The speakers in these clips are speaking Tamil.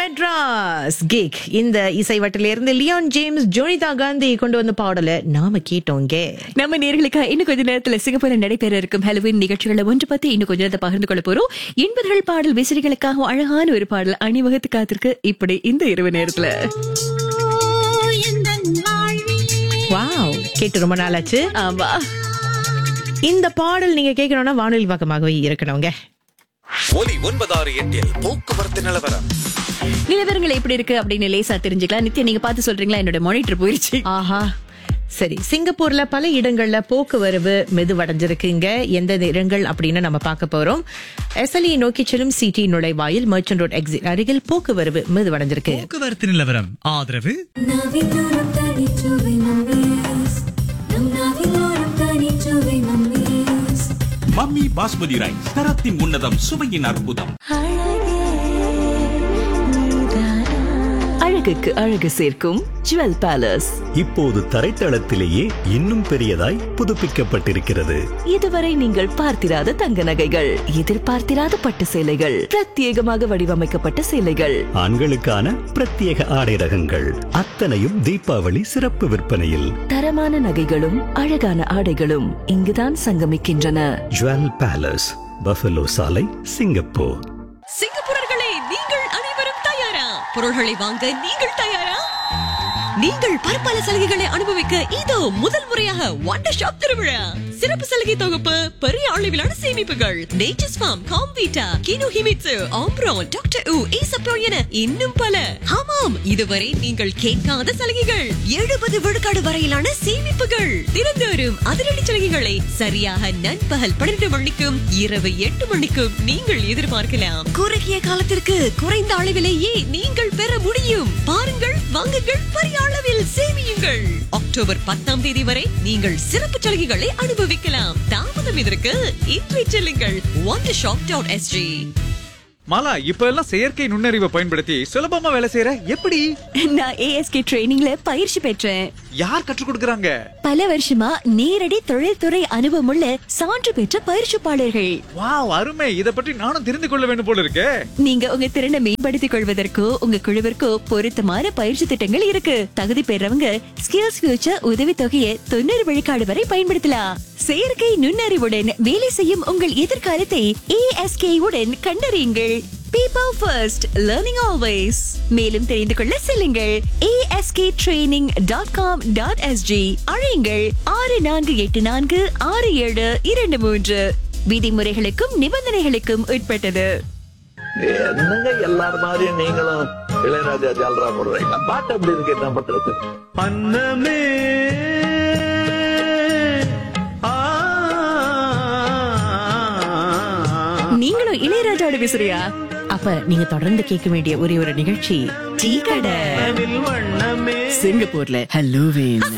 மெட்ராஸ் கேக் இந்த இசை வட்டிலிருந்து லியோன் ஜேம்ஸ் ஜோனிதா காந்தி கொண்டு வந்த பாடலை நாம கேட்டோங்க நம்ம நேர்களுக்கு இன்னும் கொஞ்ச நேரத்துல சிங்கப்பூர்ல நடைபெற இருக்கும் ஹெலோவின் நிகழ்ச்சிகளை ஒன்று பத்தி இன்னும் கொஞ்ச நேரத்தை பகிர்ந்து கொள்ள போறோம் எண்பதுகள் பாடல் விசிறிகளுக்காக அழகான ஒரு பாடல் அணிவகுத்து காத்திருக்கு இப்படி இந்த இரவு நேரத்துல வாவ் கேட்டு ரொம்ப நாளாச்சு ஆமா இந்த பாடல் நீங்க கேட்கணும்னா வானொலி பக்கமாகவே இருக்கணுங்க ஒலி ஒன்பதாறு எட்டில் போக்குவரத்து நிலவரம் நிலவரங்கள் எப்படி இருக்கு அப்படின்னு லேசா தெரிஞ்சுக்கலாம் நித்யா நீங்க பார்த்து சொல்றீங்களா என்னோட மானிட்டர் போயிருச்சு ஆஹா சரி சிங்கப்பூர்ல பல இடங்கள்ல போக்குவரவு மெதுவடைஞ்சிருக்குங்க எந்த இடங்கள் அப்படின்னு நம்ம பார்க்க போறோம் எஸ்எல்இ நோக்கி செல்லும் சிடி நுழைவாயில் மர்ச்சன்ட் ரோட் எக்ஸிட் அருகில் போக்குவரவு மெதுவடைஞ்சிருக்கு போக்குவரத்து நிலவரம் ஆதரவு நாவிலோரம் தனிச்சுவை மம்மீஸ் நம் நாவிலோரம் தனிச்சுவை மம்மீஸ் மம்மி பாஸ்மதி ரைஸ் தரத்தின் உன்னதம் சுவையின் அற்புதம் அழகுக்கு அழகு சேர்க்கும் ஜுவல் பேலஸ் இப்போது தரைத்தளத்திலேயே இன்னும் பெரியதாய் புதுப்பிக்கப்பட்டிருக்கிறது இதுவரை நீங்கள் பார்த்திராத தங்க நகைகள் எதிர்பார்த்திராத பட்டு சேலைகள் பிரத்யேகமாக வடிவமைக்கப்பட்ட சேலைகள் ஆண்களுக்கான பிரத்யேக ஆடை ரகங்கள் அத்தனையும் தீபாவளி சிறப்பு விற்பனையில் தரமான நகைகளும் அழகான ஆடைகளும் இங்குதான் சங்கமிக்கின்றன ஜுவல் பேலஸ் பஃபலோ சாலை சிங்கப்பூர் சிங்கப்பூரர்களே நீங்கள் அனைவரும் தயாரா பொருள்களை வாங்க நீங்கள் தயாரா நீங்கள் பற்பல சலுகைகளை அனுபவிக்க இதோ முதல் முறையாக வண்டர் ஷாப் திருவிழா சிறப்பு சலுகை தொகுப்பு பெரிய அளவிலான சேமிப்புகள் Nature's Farm Comvita Kino Himitsu Ambrone doctor உ ஈசப்போ என இன்னும் பல ஆமாம் இதுவரை நீங்கள் கேட்காத சலுகைகள் எழுபது விழுக்காடு வரையிலான சேமிப்புகள் தினந்தோறும் அதிரடி சலுகைகளை சரியாக நண்பகல் பன்னிரண்டு மணிக்கும் இரவு எட்டு மணிக்கும் நீங்கள் எதிர்பார்க்கலாம் குறுகிய காலத்திற்கு குறைந்த அளவிலேயே நீங்கள் பெற முடியும் பாருங்கள் வாங்குங்கள் பெரிய அளவில் சேமியுங்கள் அக்டோபர் பத்தாம் தேதி வரை நீங்கள் சிறப்பு சலுகைகளை அனுபவிக்கலாம் தாமதம் இதற்கு இன்றை செல்லுங்கள் ஒன் ஷாப் டாட் எஸ்ஜி மாலா இப்ப எல்லாம் செயற்கை நுண்ணறிவை பயன்படுத்தி சுலபமா வேலை செய்யற எப்படி நான் ஏஎஸ்கே ட்ரைனிங்ல பயிற்சி பெற்றேன் யார் கற்றுக் கொடுக்கறாங்க பல வருஷமா நேரடி தொழில்துறை அனுபவமுள்ள சான்று பெற்ற பயிற்சிப்பாளர்கள் வாவ் அருமை இத பற்றி நானும் தெரிந்து கொள்ள வேண்டும் போல இருக்கே நீங்க உங்க திறனை மேம்படுத்திக் கொள்வதற்கோ உங்க குழுவிற்கோ பொருத்தமான பயிற்சி திட்டங்கள் இருக்கு தகுதி பெறவங்க ஸ்கில்ஸ் ஃபியூச்சர் உதவி தொகையை தொண்ணூறு விழுக்காடு வரை பயன்படுத்தலாம் செயற்கை நுண்ணறிவுடன் வேலை செய்யும் உங்கள் எதிர்காலத்தை ஏஎஸ்கே உடன் கண்டறியுங்கள் பீப்பிள் ஃபர்ஸ்ட் லேர்னிங் ஆல்வேஸ் மேலும் தெரிந்து கொள்ள செல்லுங்கள் ASK training dot com dot SG அழையுங்கள் ஆறு நான்கு எட்டு நான்கு ஆறு ஏழு இரண்டு மூன்று விதிமுறைகளுக்கும் நிபந்தனைகளுக்கும் உட்பட்டது என்னங்க எல்லாரும் மாதிரியும் நீங்களும் இளையராஜா ஜால்ரா போடுறீங்க பாட்டு அப்படி இருக்கு என்ன பண்றது அன்னமே நீங்களும் இளையராஜாவோட பேசுறியா அப்ப நீங்க தொடர்ந்து கேட்க வேண்டிய ஒரே ஒரு நிகழ்ச்சி டீ கடை வண்ணமே சிங்கப்பூர்ல ஹலோவேன்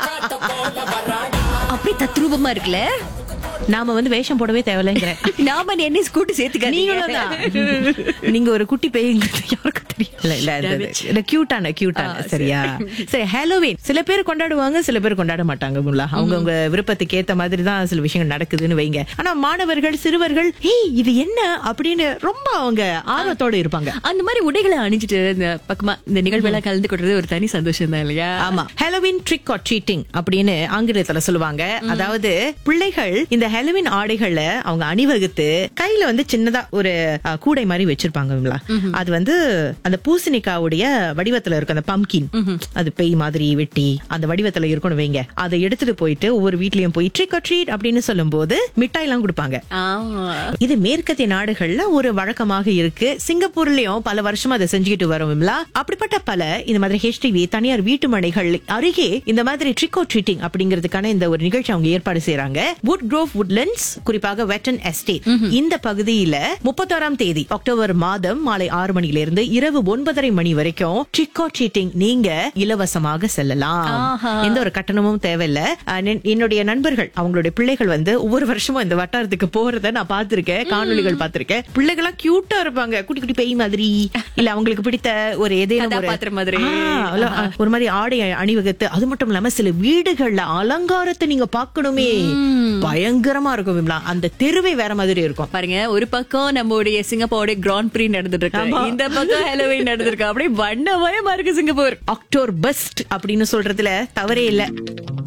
அப்படி தத்ரூபமா இருக்குல்ல நாம வந்து வேஷம் போடவே தேவையில்லைங்கிறேன் நாம என்ன கூட்டு சேர்த்துக்க நீங்களும் தான். நீங்க ஒரு குட்டி பேய்ங்கிறது யாருக்கும் தெரியும் இல்ல இல்ல அது- அது- இல்ல கியூட்டான கியூட்டான சரியா சரி ஹாலோவீன் சில பேர் கொண்டாடுவாங்க சில பேர் கொண்டாட மாட்டாங்க முல்லா அவங்கவங்க விருப்பத்துக்கு ஏத்த மாதிரி தான் சில விஷயங்கள் நடக்குதுன்னு வைங்க ஆனா மாணவர்கள் சிறுவர்கள் ஏய் இது என்ன அப்படின்னு ரொம்ப அவங்க ஆர்வத்தோட இருப்பாங்க அந்த மாதிரி உடைகளை அணிஞ்சிட்டு இந்த பக்கமா இந்த நிகழ்வெல்லாம் கலந்து கொள்றது ஒரு தனி சந்தோஷம் தான் இல்லையா ஆமா ஹெலோவின் ட்ரிக் ஆர் ட்ரீட்டிங் அப்படின்னு ஆங்கிலத்துல சொல்லுவாங்க அதாவது பிள்ளைகள் இந்த ஹெலோவின் ஆடைகளை அவங்க அணிவகுத்து கையில வந்து சின்னதா ஒரு அஹ், கூடை மாதிரி வச்சிருப்பாங்க விமலா. அது வந்து அந்த பூசணிக்காவுடைய வடிவத்துல இருக்கும் அந்த பம்கின் அது பேய் மாதிரி வெட்டி அந்த வடிவத்துல இருக்கணும் வைங்க அதை எடுத்துட்டு போயிட்டு ஒவ்வொரு வீட்லயும் போய் ட்ரிக் ஆர் ட்ரீட் அப்படின்னு சொல்லும் போது மிட்டாய் எல்லாம் கொடுப்பாங்க ஆமா இது மேற்கத்திய நாடுகள்ல ஒரு வழக்கமாக இருக்கு சிங்கப்பூர்லயும் பல வருஷமா அதை செஞ்சுக்கிட்டு வரோம் விமலா அப்படிப்பட்ட பல இந்த மாதிரி ஹெச்டிவி தனியார் வீட்டு மனைகள் அருகே இந்த மாதிரி ட்ரிகோ ட்ரீட்டிங் அப்படிங்கிறதுக்கான இந்த ஒரு நிகழ்ச்சி அவங்க ஏற்பாடு செய்றாங்க வுட் க்ரோவ் வுட்லண்ட்ஸ் குறிப்பாக வெட்டன் எஸ்டேட் இந்த பகுதியில முப்பத்தாறாம் தேதி அக்டோபர் மாதம் மாலை ஆறு மணில இருந்து இரவு ஒன்பதரை மணி வரைக்கும் ட்ரிகோ ட்ரீட்டிங் நீங்க இலவசமாக செல்லலாம் ஆஹா. எந்த ஒரு கட்டணமும் தேவையில்ல அஹ் நென்- என்னுடைய நண்பர்கள் அவங்களுடைய பிள்ளைகள் வந்து ஒவ்வொரு வருஷமும் இந்த வட்டாரத்துக்கு போறத நான் பார்த்திருக்கேன் காணொளிகள் பார்த்திருக்கேன் பிள்ளைகள்லாம் கியூட்டா இருப்பாங்க குட்டி குட்டி பேய் மாதிரி இல்ல அவங்களுக்கு பிடித்த ஒரு ஏதேனும் ஒரு கதாபாத்திரம் மாதிரி. ஆ, இல்ல, அ, ஒரு மாதிரி ஆடை அணிவகுத்து அது மட்டும் இல்லாம சில வீடுகள்ல அலங்காரத்தை நீங்க பார்க்கணுமே பயங்கர பயங்கரமா இருக்கும் விமலா அந்த தெருவே வேற மாதிரி இருக்கும் பாருங்க ஒரு பக்கம் நம்மளுடைய சிங்கப்பூருடைய கிராண்ட் ப்ரீ நடந்துட்டு இருக்கு ஆமா. இந்த பக்கம் ஹெலோவின் நடந்திருக்கு அப்படியே வண்ணமயமா இருக்கு சிங்கப்பூர் அக்டோர் பெஸ்ட் அப்படின்னு சொல்றதுல தவறே இல்ல